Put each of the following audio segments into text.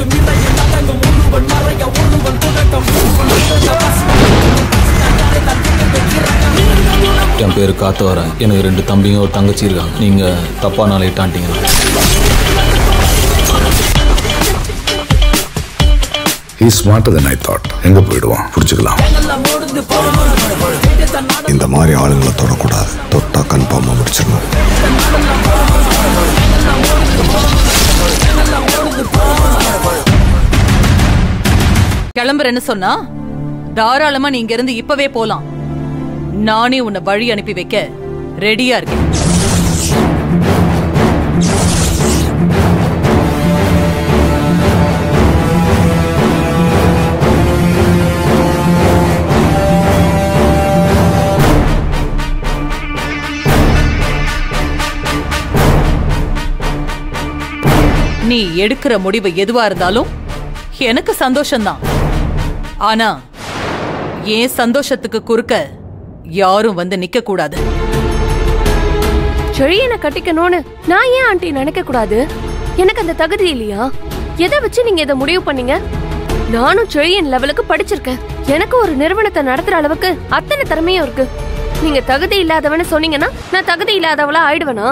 என் பேர் காத்தவரன் எனக்கு ரெண்டு தம்பிங்க ஒரு தங்கச்சி இருக்காங்க நீங்க தப்பா நாளை இட்டான்ட்டீங்க he smarter then I thought எங்க போயிடுவான் புடிச்சுக்கலாம் இந்த மாதிரி ஆளுங்களை தொடக்கூடாது தொட்டா கன்ஃபார்மாக முடிச்சிடணும் கிளம்புறேன்னு சொன்னா தாராளமா நீ இங்க இருந்து இப்பவே போலாம் நானே உன்னை வழி அனுப்பி வைக்க ரெடியா இருக்கேன் நீ எடுக்கிற முடிவு எதுவா இருந்தாலும் எனக்கு சந்தோஷம்தான் ஆனா என் சந்தோஷத்துக்கு குறுக்க யாரும் வந்து நிக்க கூடாது செழியனை கட்டிக்கணும்னு நான் ஏன் ஆண்டி நினைக்க கூடாது எனக்கு அந்த தகுதி இல்லையா எதை வச்சு நீங்க இதை முடிவு பண்ணீங்க நானும் செழியன் லெவலுக்கு படிச்சிருக்கேன் எனக்கு ஒரு நிறுவனத்தை நடத்துற அளவுக்கு அத்தனை திறமையும் இருக்கு நீங்க தகுதி இல்லாதவன்னு சொன்னீங்கன்னா நான் தகுதி இல்லாதவளா ஆயிடுவேனா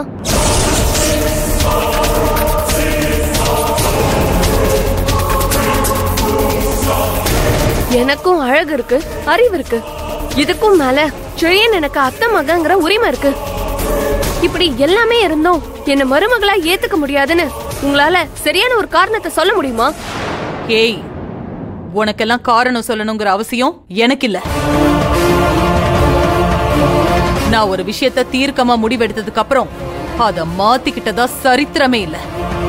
எனக்கும் அழகு இருக்கு அறிவு இருக்கு இதுக்கும் மேல செழியன் எனக்கு அத்தை மகங்கிற உரிமை இருக்கு இப்படி எல்லாமே இருந்தோம் என்ன மருமகளா ஏத்துக்க முடியாதுன்னு உங்களால சரியான ஒரு காரணத்தை சொல்ல முடியுமா ஏய் உனக்கெல்லாம் காரணம் சொல்லணுங்கிற அவசியம் எனக்கு இல்ல நான் ஒரு விஷயத்த தீர்க்கமா முடிவெடுத்ததுக்கு அப்புறம் அத மாத்திக்கிட்டதா சரித்திரமே இல்ல